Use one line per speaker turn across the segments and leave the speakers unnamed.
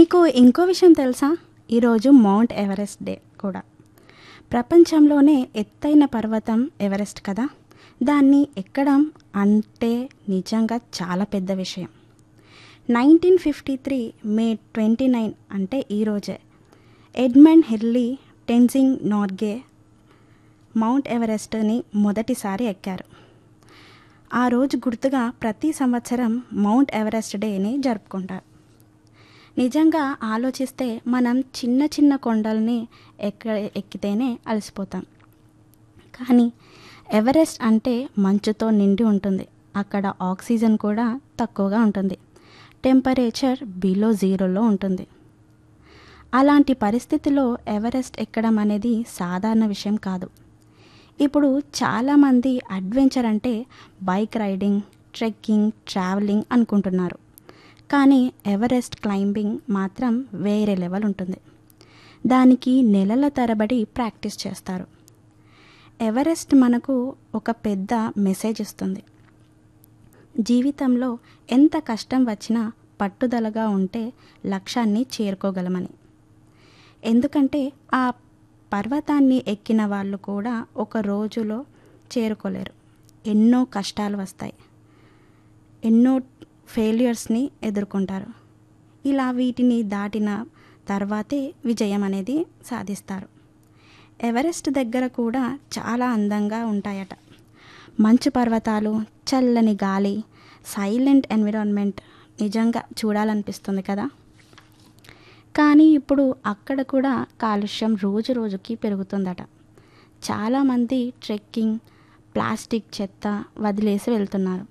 మీకు ఇంకో విషయం తెలుసా ఈరోజు మౌంట్ ఎవరెస్ట్ డే కూడా ప్రపంచంలోనే ఎత్తైన పర్వతం ఎవరెస్ట్ కదా దాన్ని ఎక్కడం అంటే నిజంగా చాలా పెద్ద విషయం nineteen fifty three May twenty nine అంటే ఈరోజే Edmund Hillary Tenzing Norgay mount ఎవరెస్ట్ని మొదటిసారి ఎక్కారు ఆ రోజు గుర్తుగా ప్రతి సంవత్సరం మౌంట్ ఎవరెస్ట్ డేని జరుపుకుంటారు నిజంగా ఆలోచిస్తే మనం చిన్న చిన్న కొండల్ని ఎక్క ఎక్కితేనే అలసిపోతాం కానీ ఎవరెస్ట్ అంటే మంచుతో నిండి ఉంటుంది అక్కడ ఆక్సిజన్ కూడా తక్కువగా ఉంటుంది టెంపరేచర్ బిలో జీరోలో ఉంటుంది అలాంటి పరిస్థితిలో ఎవరెస్ట్ ఎక్కడం అనేది సాధారణ విషయం కాదు ఇప్పుడు చాలామంది అడ్వెంచర్ అంటే బైక్ రైడింగ్ ట్రెక్కింగ్ ట్రావెలింగ్ అనుకుంటున్నారు కానీ ఎవరెస్ట్ క్లైంబింగ్ మాత్రం వేరే లెవెల్ ఉంటుంది దానికి నెలల తరబడి ప్రాక్టీస్ చేస్తారు ఎవరెస్ట్ మనకు ఒక పెద్ద మెసేజ్ ఇస్తుంది జీవితంలో ఎంత కష్టం వచ్చినా పట్టుదలగా ఉంటే లక్ష్యాన్ని చేరుకోగలమని ఎందుకంటే ఆ పర్వతాన్ని ఎక్కిన వాళ్ళు కూడా ఒక రోజులో చేరుకోలేరు ఎన్నో కష్టాలు వస్తాయి ఎన్నో ఫెయిల్యూర్స్ని ఎదుర్కొంటారు ఇలా వీటిని దాటిన తర్వాతే విజయం అనేది సాధిస్తారు ఎవరెస్ట్ దగ్గర కూడా చాలా అందంగా ఉంటాయట మంచు పర్వతాలు చల్లని గాలి సైలెంట్ ఎన్విరాన్మెంట్ నిజంగా చూడాలనిపిస్తుంది కదా కానీ ఇప్పుడు అక్కడ కూడా కాలుష్యం రోజు రోజుకి పెరుగుతుందట చాలామంది ట్రెక్కింగ్ ప్లాస్టిక్ చెత్త వదిలేసి వెళ్తున్నారు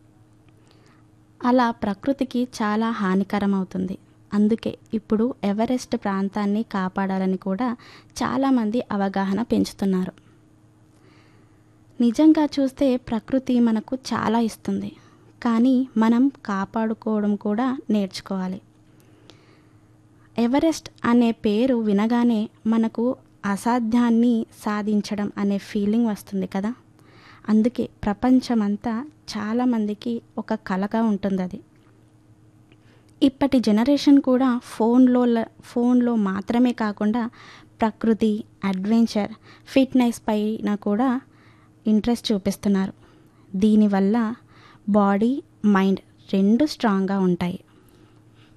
అలా ప్రకృతికి చాలా హానికరం అవుతుంది అందుకే ఇప్పుడు ఎవరెస్ట్ ప్రాంతాన్ని కాపాడాలని కూడా చాలామంది అవగాహన పెంచుతున్నారు నిజంగా చూస్తే ప్రకృతి మనకు చాలా ఇస్తుంది కానీ మనం కాపాడుకోవడం కూడా నేర్చుకోవాలి ఎవరెస్ట్ అనే పేరు వినగానే మనకు అసాధ్యాన్ని సాధించడం అనే ఫీలింగ్ వస్తుంది కదా అందుకే ప్రపంచమంతా చాలామందికి ఒక కలగా ఉంటుంది అది ఇప్పటి జనరేషన్ కూడా ఫోన్లో ఫోన్లో మాత్రమే కాకుండా ప్రకృతి అడ్వెంచర్ ఫిట్నెస్ పైన కూడా ఇంట్రెస్ట్ చూపిస్తున్నారు దీనివల్ల బాడీ మైండ్ రెండు స్ట్రాంగ్గా ఉంటాయి